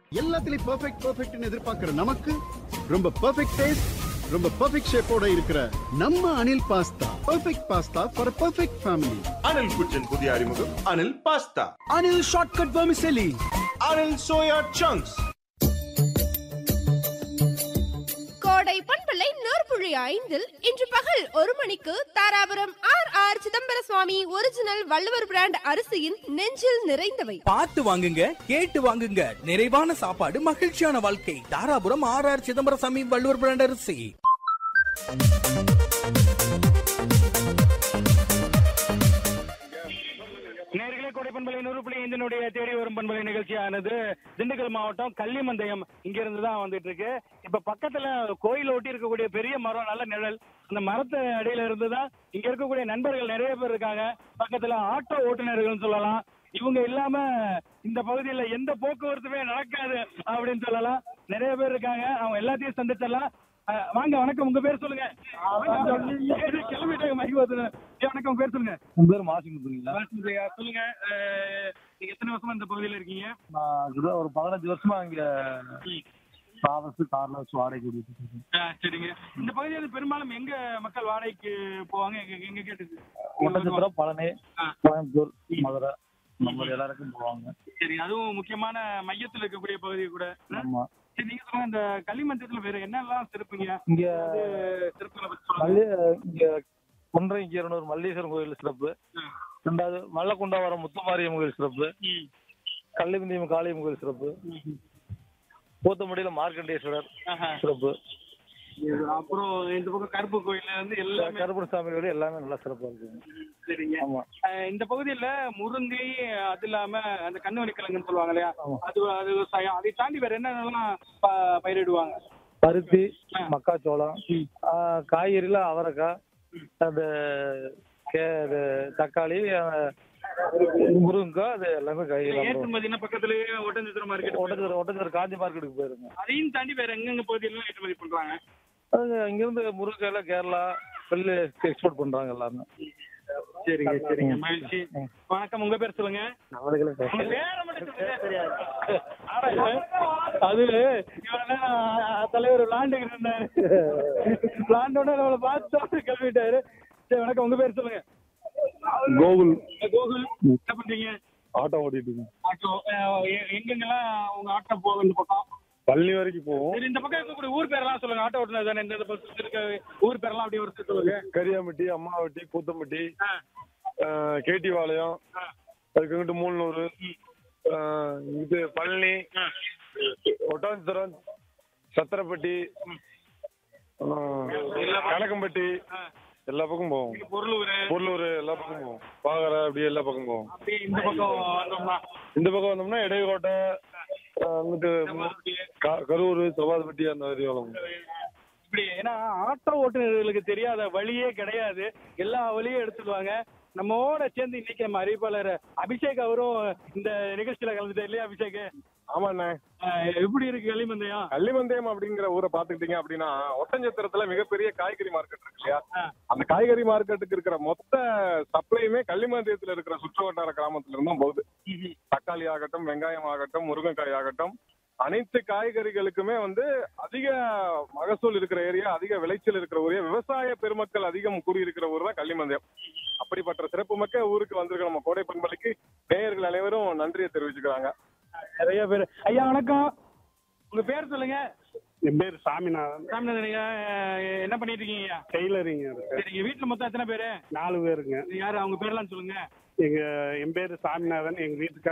எல்லாத்துலயும் பெர்ஃபெக்ட் பெர்ஃபெக்ட்னு எதிர்பார்க்கிற நமக்கு ரொம்ப பெர்ஃபெக்ட் டேஸ்ட் ரொம்ப பெர்ஃபெக்ட் ஷேப்போட இருக்கிற நம்ம Anil pasta perfect pasta for perfect family Anil kitchen புதிய அறிமுகம் Anil pasta Anil shortcut vermicelli Anil soya chunks Kodai பண்பலை நூற்புழி ஐந்தில் இன்று பகல் ஒரு மணிக்கு Dharapuram R R Chidambara Swami original Valluvar brand அரிசியின் நெஞ்சில் நிறைந்தவை பார்த்து வாங்குங்க கேட்டு வாங்குங்க நிறைவான சாப்பாடு மகிழ்ச்சியான வாழ்க்கை Dharapuram R R Chidambaraswamy Valluvar brand அரிசி நேர்களே கோடை பண்பலை நூறு புள்ளி ஐந்தினுடைய தேடி வரும் பண்பலை நிகழ்ச்சியானது திண்டுக்கல் மாவட்டம் கள்ளிமந்தயம் இங்க இருந்து தான் வந்துட்டு இருக்கு இப்ப பக்கத்துல கோயில் ஒட்டி இருக்கக்கூடிய பெரிய மரம் நல்ல நிழல் அந்த மரத்து அடியில இருந்து தான் இங்க இருக்கக்கூடிய நண்பர்கள் நிறைய பேர் இருக்காங்க பக்கத்துல ஆட்டோ ஓட்டுநர்கள்னு சொல்லலாம் இவங்க இல்லாம இந்த பகுதியில எந்த போக்குவரத்துமே நடக்காது அப்படின்னு சொல்லலாம் நிறைய பேர் இருக்காங்க அவங்க எல்லாத்தையும் சந்திச்சிடலாம் அஹ், வாங்க வணக்கம் உங்க பேர் சொல்லுங்க கிளம்பிட்டாங்க மைக் வந்து வணக்கம் உங்க பேர் சொல்லுங்க என் பேர் மாசிமுத்துங்களா வாசுதேவா, சொல்லுங்க அஹ், நீங்க எத்தனை வருஷமா இந்த பகுதியில இருக்கீங்க நான் கிட்ட ஒரு பதினஞ்சு வருஷமா இங்க டிராவல்ஸ் கார்ல வச்சு வாடகை ஓட்டிட்டு இருக்கேன் அஹ், சரிங்க இந்த பகுதியில் பெரும்பாலும் எங்க மக்கள் வாடகைக்கு போவாங்க எங்க எங்க கேட்டுது ஒட்டச்சத்திரம் பழனி ஆ. கோயம்புத்தூர் மதுரை இந்த மாதிரி எல்லாருக்கும் போவாங்க சரி அதுவும் முக்கியமான மையத்தில் இருக்கக்கூடிய பகுதி கூட ஆமா சரி நீங்க சொல்லுங்க இந்த களிமஞ்சத்துல வேற என்னெல்லாம் சிறப்புங்க இங்க அது சிறப்புகளை பத்தி சொல்லுங்க மல்லி இங்க குன்றை கீரனூர் மல்லீஸ்வரன் கோயில் சிறப்பு ம். ரெண்டாவது மல்லக்குண்டாவரம் முத்துமாரியம் கோயில் சிறப்பு ம். கள்ளிமந்தியம் காளியம் கோயில் சிறப்பு ம். பூத்தமடியில மார்க்கண்டேஸ்வரர் ஆஹா. சிறப்பு அப்புறம் இந்த பக்கம் கருப்பு கோயில்ல இருந்து எல்லாமே கருப்பணசாமி கோயில் எல்லாமே நல்லா சிறப்பா இருக்குங்க சரிங்க ஆமா அஹ் இந்த பகுதியில முருங்கை அது இல்லாம அந்த கண்ணுவலி கிழங்குன்னு சொல்லுவாங்க இல்லையா ஆமா. அது அது விவசாயம் அதை தாண்டி வேற என்னென்னலாம் ப- பயிரிடுவாங்க பருத்தி ஆ. மக்காச்சோளம் ஆ, காய்கறில அவரைக்காய் அந்த கே இது தக்காளி ஆ, முருங்கைக்காய் அது எல்லாமே காய்கறி ஏற்றுமதினா பக்கத்துலயே ஒட்டஞ்சத்திரம் மார்க்கெட் ஒட்டச்சர் ஒட்டச்சர் காஞ்சி மார்க்கெட்டுக்கு போயிருங்க அதையும் தாண்டி வேற எங்கெங்க பகுதியில ஏற்றுமதி பண்றாங்க அது இங்கிருந்து முருங்கைக்காயில கேரளா வெளில எக்ஸ்போர்ட் பண்றாங்க எல்லாமே சரிங்க சரிங்க மகிழ்ச்சி வணக்கம் உங்க பேர் சொல்லுங்க உங்க நம்மளுக்கு பேரை மட்டும் சொல்லுங்க. ஆனா, அது இவன் தலைவர் விளாண்டுக்கிட்டு இருந்தாரு விளாண்டோட நம்மளை பார்த்து கிளம்பிட்டாரு சரி வணக்கம் உங்க பேர் சொல்லுங்க கோகுல் கோகுல் என்ன பண்றீங்க ஆட்டோ ஓட்டிட்டு இருக்கேன் ஆட்டோ அஹ், எ- எங்கெங்கெல்லாம் உங்க ஆட்டோ போகும் இந்த பக்கம் பள்ளி வரைக்கும் போவோம் சரி இந்த பக்கம் இருக்கக்கூடிய ஊர் பேரெல்லாம் சொல்லுங்க ஆட்டோ ஓட்டுநர் தானே இந்த பக்கம் இருக்க ஊர் பேரெல்லாம் அப்படியே ஒரு சேர்த்து சொல்லுங்க கரியாம்பட்டி அம்மாவட்டி கூத்தம்பட்டி ஆ, கேட்டிவாளையம் ஆ, அதுக்கு மூலனூர் இது பழனி ஆ. ஒட்டாஞ்சிரம் சத்திரப்பட்டி கணக்கம்பட்டி ஆ. எல்லா பக்கம் போவோம் இங்க பொருளூர் பொருளூர் எல்லா பக்கம் போவோம் பாகரை அப்படியே எல்லா பக்கம் போவோம் அப்படியே இந்த பக்கம் வந்தோம்னா இந்த பக்கம் வந்தோம்னா இடையகோட்டை அங்கிட்டு க- கரூர் சபாதப்பட்டி அந்த மாதிரி வளம் இப்படி ஏன்னா ஆட்டோ ஓட்டுநர்களுக்கு தெரியாத வழியே கிடையாது எல்லா வழியும் எடுத்துடுவாங்க நம்மோட சேர்ந்து இன்னைக்கு நம்ம அறிவிப்பாளர் அபிஷேக் அவரும் இந்த நிகழ்ச்சியில கலந்துட்டார் இல்லையா அபிஷேக் ஆமாண்ணே அஹ் எப்படி இருக்கு களிமந்தயம் கள்ளிமந்தயம் அப்படிங்கிற ஊரை பாத்துக்கிட்டீங்க அப்படின்னா ஒட்டஞ்சத்திரத்துல மிகப்பெரிய காய்கறி மார்க்கெட் இருக்கு இல்லையா ஆ. அந்த காய்கறி மார்க்கெட்டுக்கு இருக்கிற மொத்த சப்ளையுமே கள்ளிமந்தயத்துல இருக்கிற சுற்று வட்டார கிராமத்துல இருந்தும் போகுது தக்காளி ஆகட்டும் வெங்காயம் ஆகட்டும் முருங்கைக்காய் ஆகட்டும் அனைத்து காய்கறிகளுக்குமே வந்து அதிக மகசூல் இருக்கிற ஏரியா அதிக விளைச்சல் இருக்கிற ஊரே விவசாய பெருமக்கள் அதிகம் கூடியிருக்கிற ஊர் தான் கள்ளிமந்தயம் அப்படிப்பட்ட சிறப்புமிக்க ஊருக்கு வந்திருக்க நம்ம கோடை பண்பலைக்கு நேயர்கள் அனைவரும் நன்றியை தெரிவிச்சுக்கிறாங்க நிறைய பேர் ஐயா வணக்கம் உங்க பேர் சொல்லுங்க என் பேர் சாமிநாதன் சாமிநாதன் ஐயா அஹ் என்ன பண்ணிட்டு இருக்கீங்க ஐயா டெய்லரிங் இருக்கு சரிங்க வீட்டுல மொத்தம் எத்தனை பேரு நாலு பேருங்க யாரு அவங்க பேர்லாம் சொல்லுங்க எங்க என் பேர் சாமிநாதன் எங்க வீட்டுக்கார